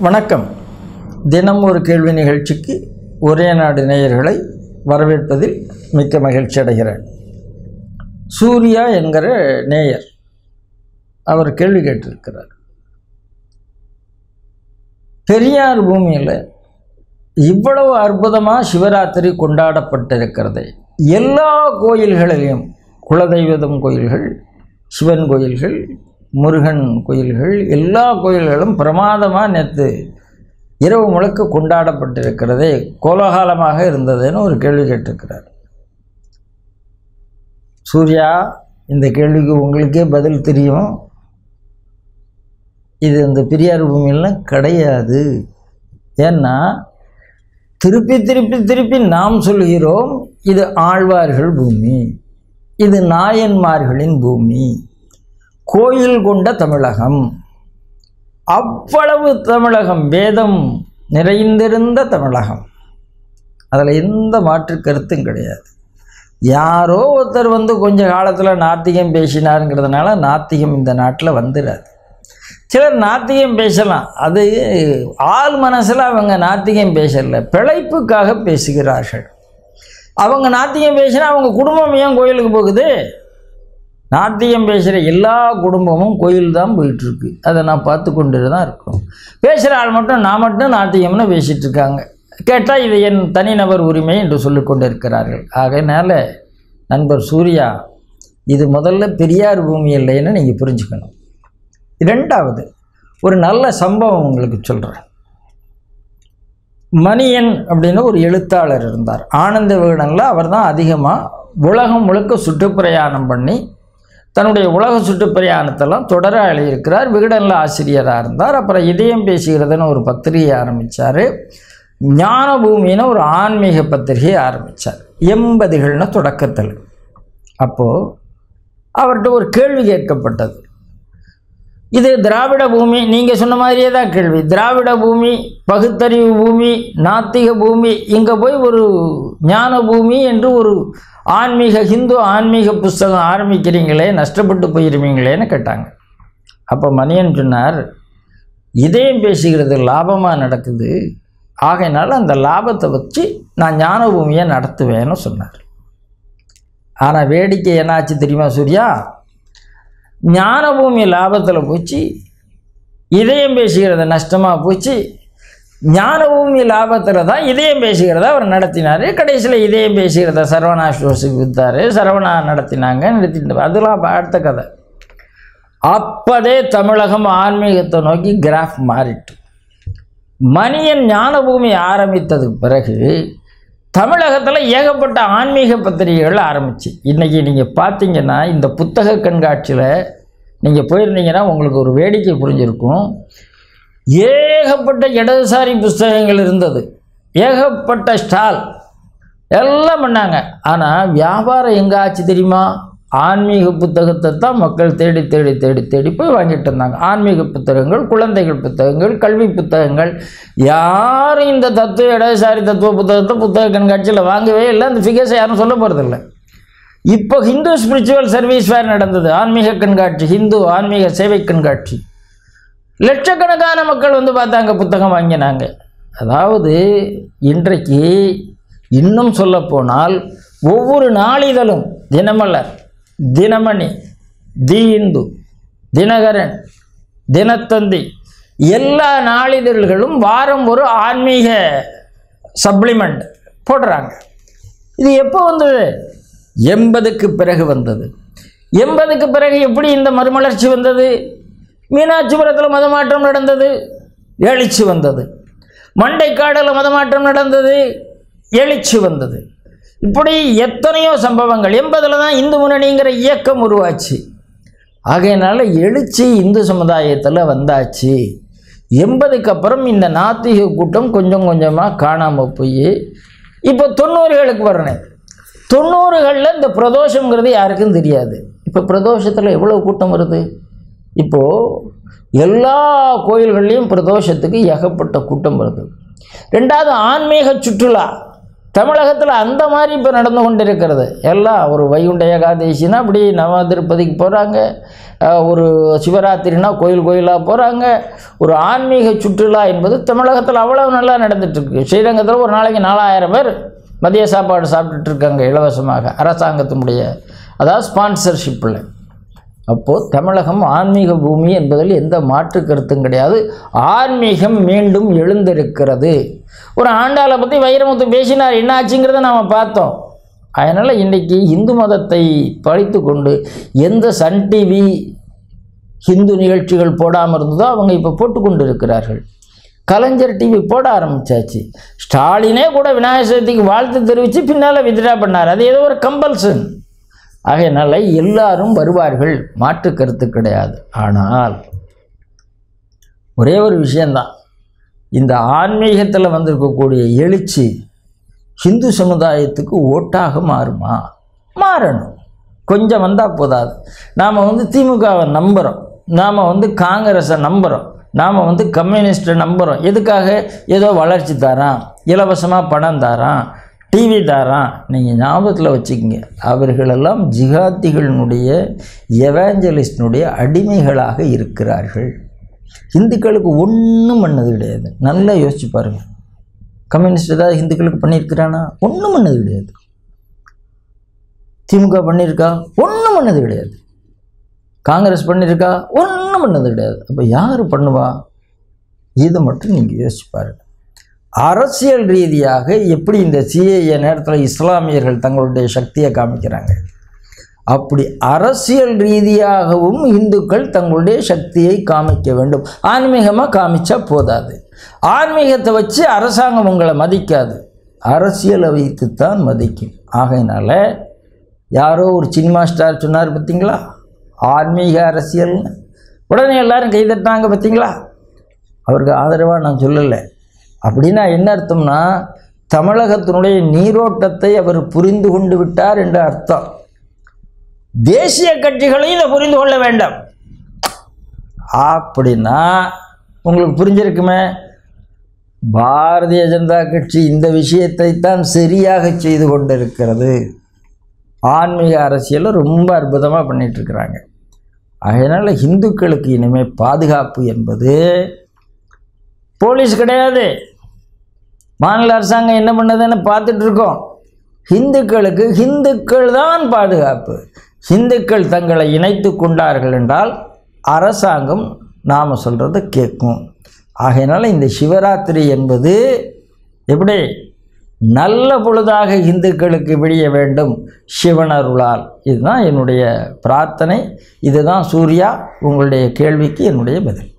வணக்கம் தினம் ஒரு கேள்வி நிகழ்ச்சிக்கு ஒரே நாடு நேயர்களை வரவேற்பதில் மிக்க மகிழ்ச்சி அடைகிறேன் சூர்யா என்கிற நேயர் அவர் கேள்வி கேட்டிருக்கிறார் பெரியார் பூமியில் இவ்வளவு அற்புதமாக சிவராத்திரி கொண்டாடப்பட்டிருக்கிறது எல்லா கோயில்களிலும் குலதெய்வதம் கோயில்கள் சிவன் கோயில்கள் முருகன் கோயில்கள் எல்லா கோயில்களும் பிரமாதமாக நேற்று இரவு முழுக்க கொண்டாடப்பட்டிருக்கிறதே கோலாகலமாக இருந்ததுன்னு ஒரு கேள்வி கேட்டிருக்கிறார் சூர்யா இந்த கேள்விக்கு உங்களுக்கே பதில் தெரியும் இது இந்த பெரியார் பூமியெல்லாம் கிடையாது ஏன்னா திருப்பி திருப்பி திருப்பி நாம் சொல்கிறோம் இது ஆழ்வார்கள் பூமி இது நாயன்மார்களின் பூமி கோயில் கொண்ட தமிழகம் அவ்வளவு தமிழகம் வேதம் நிறைந்திருந்த தமிழகம் அதில் எந்த மாற்று கருத்தும் கிடையாது யாரோ ஒருத்தர் வந்து கொஞ்ச காலத்தில் நாத்திகம் பேசினாருங்கிறதுனால நாத்திகம் இந்த நாட்டில் வந்துடாது சிலர் நாத்திகம் பேசலாம் அது ஆள் மனசில் அவங்க நாத்திகம் பேசல பிழைப்புக்காக பேசுகிறார்கள் அவங்க நாத்திகம் பேசினா அவங்க குடும்பம் ஏன் கோயிலுக்கு போகுது நாத்தியம் பேசுகிற எல்லா குடும்பமும் கோயில் தான் போயிட்டுருக்கு அதை நான் பார்த்து கொண்டு தான் இருக்கோம் பேசுகிற ஆள் மட்டும் நான் மட்டும் நாத்தியம்னு பேசிகிட்டு இருக்காங்க கேட்டால் இது என் தனிநபர் உரிமை என்று சொல்லிக் கொண்டு இருக்கிறார்கள் ஆகையினால நண்பர் சூர்யா இது முதல்ல பெரியார் பூமி இல்லைன்னு நீங்கள் புரிஞ்சுக்கணும் இரண்டாவது ஒரு நல்ல சம்பவம் உங்களுக்கு சொல்கிறேன் மணியன் அப்படின்னு ஒரு எழுத்தாளர் இருந்தார் ஆனந்த விகடனில் அவர் தான் அதிகமாக உலகம் முழுக்க சுற்றுப்பிரயாணம் பண்ணி தன்னுடைய உலக சுற்றுப்பிரயாணத்தெல்லாம் தொடர எழுதியிருக்கிறார் விகடனில் ஆசிரியராக இருந்தார் அப்புறம் இதயம் பேசுகிறதுன்னு ஒரு பத்திரிகை ஆரம்பித்தார் ஞானபூமின்னு ஒரு ஆன்மீக பத்திரிகை ஆரம்பித்தார் எண்பதுகள்னு தொடக்கத்தில் அப்போது அவர்கிட்ட ஒரு கேள்வி கேட்கப்பட்டது இது திராவிட பூமி நீங்கள் சொன்ன மாதிரியே தான் கேள்வி திராவிட பூமி பகுத்தறிவு பூமி நாத்திக பூமி இங்கே போய் ஒரு ஞான பூமி என்று ஒரு ஆன்மீக ஹிந்து ஆன்மீக புஸ்தகம் ஆரம்பிக்கிறீங்களே நஷ்டப்பட்டு போயிருவீங்களேன்னு கேட்டாங்க அப்போ மணியன் சொன்னார் இதயம் பேசுகிறது லாபமாக நடக்குது ஆகையினால அந்த லாபத்தை வச்சு நான் ஞான பூமியை நடத்துவேன்னு சொன்னார் ஆனால் வேடிக்கை என்னாச்சு தெரியுமா சூர்யா ஞானபூமி லாபத்தில் போச்சு இதயம் பேசுகிறது நஷ்டமாக போச்சு ஞானபூமி லாபத்தில் தான் இதயம் பேசுகிறத அவர் நடத்தினார் கடைசியில் இதயம் பேசுகிறத சரவணா ஸ்டோர்ஸுக்கு விற்றார் சரவணா நடத்தினாங்க நடத்திட்டு அதெல்லாம் அடுத்த கதை அப்போதே தமிழகம் ஆன்மீகத்தை நோக்கி கிராஃப் மாறிட்டு மணியன் ஞானபூமி ஆரம்பித்ததுக்கு பிறகு தமிழகத்தில் ஏகப்பட்ட ஆன்மீக பத்திரிகைகள் ஆரம்பிச்சு இன்றைக்கி நீங்கள் பார்த்தீங்கன்னா இந்த புத்தக கண்காட்சியில் நீங்கள் போயிருந்தீங்கன்னா உங்களுக்கு ஒரு வேடிக்கை புரிஞ்சிருக்கும் ஏகப்பட்ட இடதுசாரி புஸ்தகங்கள் இருந்தது ஏகப்பட்ட ஸ்டால் எல்லாம் பண்ணாங்க ஆனால் வியாபாரம் எங்கே ஆச்சு தெரியுமா ஆன்மீக புத்தகத்தை தான் மக்கள் தேடி தேடி தேடி தேடி போய் வாங்கிட்டு இருந்தாங்க ஆன்மீக புத்தகங்கள் குழந்தைகள் புத்தகங்கள் கல்வி புத்தகங்கள் யாரும் இந்த தத்துவ இடதுசாரி தத்துவ புத்தகத்தை புத்தக கண்காட்சியில் வாங்கவே இல்லை அந்த ஃபிகர்ஸை யாரும் சொல்ல போகிறதில்ல இப்போ ஹிந்து ஸ்பிரிச்சுவல் சர்வீஸ் ஃபேர் நடந்தது ஆன்மீக கண்காட்சி ஹிந்து ஆன்மீக சேவை கண்காட்சி லட்சக்கணக்கான மக்கள் வந்து பார்த்தாங்க புத்தகம் வாங்கினாங்க அதாவது இன்றைக்கு இன்னும் சொல்லப்போனால் ஒவ்வொரு நாளிதழும் தினமலர் தினமணி தி இந்து தினகரன் தினத்தந்தி எல்லா நாளிதழ்களும் வாரம் ஒரு ஆன்மீக சப்ளிமெண்ட் போடுறாங்க இது எப்போ வந்தது எண்பதுக்கு பிறகு வந்தது எண்பதுக்கு பிறகு எப்படி இந்த மறுமலர்ச்சி வந்தது மீனாட்சிபுரத்தில் மதமாற்றம் நடந்தது எழுச்சி வந்தது மண்டைக்காடில் மதமாற்றம் நடந்தது எழுச்சி வந்தது இப்படி எத்தனையோ சம்பவங்கள் எண்பதில் தான் இந்து முன்னணிங்கிற இயக்கம் உருவாச்சு ஆகையினால எழுச்சி இந்து சமுதாயத்தில் வந்தாச்சு எண்பதுக்கு அப்புறம் இந்த நாத்திக கூட்டம் கொஞ்சம் கொஞ்சமாக காணாமல் போய் இப்போ தொண்ணூறுகளுக்கு வரணும் தொண்ணூறுகளில் இந்த பிரதோஷங்கிறது யாருக்கும் தெரியாது இப்போ பிரதோஷத்தில் எவ்வளோ கூட்டம் வருது இப்போது எல்லா கோயில்கள்லேயும் பிரதோஷத்துக்கு ஏகப்பட்ட கூட்டம் வருது ரெண்டாவது ஆன்மீக சுற்றுலா தமிழகத்தில் அந்த மாதிரி இப்போ நடந்து கொண்டு இருக்கிறது எல்லாம் ஒரு வைகுண்ட ஏகாதசினா அப்படி நவ திருப்பதிக்கு போகிறாங்க ஒரு சிவராத்திரினா கோயில் கோயிலாக போகிறாங்க ஒரு ஆன்மீக சுற்றுலா என்பது தமிழகத்தில் அவ்வளவு நல்லா நடந்துட்டுருக்கு ஸ்ரீரங்கத்தில் ஒரு நாளைக்கு நாலாயிரம் பேர் மதிய சாப்பாடு சாப்பிட்டுட்டு இருக்காங்க இலவசமாக அரசாங்கத்தினுடைய அதாவது ஸ்பான்சர்ஷிப்பில் அப்போது தமிழகம் ஆன்மீக பூமி என்பதில் எந்த மாற்று கருத்தும் கிடையாது ஆன்மீகம் மீண்டும் எழுந்திருக்கிறது ஒரு ஆண்டாளை பற்றி வைரமுத்து பேசினார் என்ன ஆச்சுங்கிறத நாம் பார்த்தோம் அதனால் இன்றைக்கி இந்து மதத்தை பழித்து கொண்டு எந்த சன் டிவி ஹிந்து நிகழ்ச்சிகள் போடாமல் இருந்ததோ அவங்க இப்போ போட்டுக்கொண்டு இருக்கிறார்கள் கலைஞர் டிவி போட ஆரம்பிச்சாச்சு ஸ்டாலினே கூட விநாயகர் சதுர்த்திக்கு வாழ்த்து தெரிவித்து பின்னால் வித்ட்ரா பண்ணார் அது ஏதோ ஒரு கம்பல்சன் ஆகையினால எல்லாரும் வருவார்கள் மாற்று கருத்து கிடையாது ஆனால் ஒரே ஒரு விஷயந்தான் இந்த ஆன்மீகத்தில் வந்திருக்கக்கூடிய எழுச்சி ஹிந்து சமுதாயத்துக்கு ஓட்டாக மாறுமா மாறணும் கொஞ்சம் வந்தால் போதாது நாம் வந்து திமுகவை நம்புகிறோம் நாம் வந்து காங்கிரஸை நம்புகிறோம் நாம் வந்து கம்யூனிஸ்ட்டை நம்புகிறோம் எதுக்காக ஏதோ வளர்ச்சி தரான் இலவசமாக பணம் தரான் டிவி தாரான் நீங்கள் ஞாபகத்தில் வச்சுக்கோங்க அவர்களெல்லாம் ஜிகாத்திகளினுடைய எவாஞ்சலிஸ்டினுடைய அடிமைகளாக இருக்கிறார்கள் இந்துக்களுக்கு ஒன்றும் பண்ணது கிடையாது நல்லா யோசிச்சு பாருங்கள் கம்யூனிஸ்ட் ஏதாவது இந்துக்களுக்கு பண்ணியிருக்கிறானா ஒன்றும் பண்ணது கிடையாது திமுக பண்ணியிருக்கா ஒன்றும் பண்ணது கிடையாது காங்கிரஸ் பண்ணியிருக்கா ஒன்றும் பண்ணது கிடையாது அப்போ யார் பண்ணுவா இதை மட்டும் நீங்கள் யோசிச்சு பாருங்கள் அரசியல் ரீதியாக எப்படி இந்த சிஏஏ நேரத்தில் இஸ்லாமியர்கள் தங்களுடைய சக்தியை காமிக்கிறாங்க அப்படி அரசியல் ரீதியாகவும் இந்துக்கள் தங்களுடைய சக்தியை காமிக்க வேண்டும் ஆன்மீகமாக காமிச்சா போதாது ஆன்மீகத்தை வச்சு அரசாங்கம் உங்களை மதிக்காது அரசியலை வைத்துத்தான் மதிக்கும் ஆகையினால யாரோ ஒரு சினிமா ஸ்டார் சொன்னார் பார்த்தீங்களா ஆன்மீக அரசியல்னு உடனே எல்லாரும் கைதட்டாங்க பார்த்தீங்களா அவருக்கு ஆதரவாக நான் சொல்லலை அப்படின்னா என்ன அர்த்தம்னா தமிழகத்தினுடைய நீரோட்டத்தை அவர் புரிந்து கொண்டு விட்டார் என்ற அர்த்தம் தேசிய கட்சிகளையும் இதை புரிந்து கொள்ள வேண்டாம் அப்படின்னா உங்களுக்கு புரிஞ்சிருக்குமே பாரதிய ஜனதா கட்சி இந்த விஷயத்தை தான் சரியாக செய்து கொண்டிருக்கிறது ஆன்மீக அரசியலை ரொம்ப அற்புதமாக பண்ணிகிட்ருக்கிறாங்க அதனால் இந்துக்களுக்கு இனிமேல் பாதுகாப்பு என்பது போலீஸ் கிடையாது மாநில அரசாங்கம் என்ன பண்ணுதுன்னு பார்த்துட்டு இருக்கோம் இந்துக்களுக்கு இந்துக்கள் தான் பாதுகாப்பு இந்துக்கள் தங்களை இணைத்து கொண்டார்கள் என்றால் அரசாங்கம் நாம் சொல்கிறத கேட்கும் ஆகையினால இந்த சிவராத்திரி என்பது எப்படி நல்ல பொழுதாக இந்துக்களுக்கு விடிய வேண்டும் சிவனருளால் இதுதான் என்னுடைய பிரார்த்தனை இதுதான் சூர்யா உங்களுடைய கேள்விக்கு என்னுடைய பதில்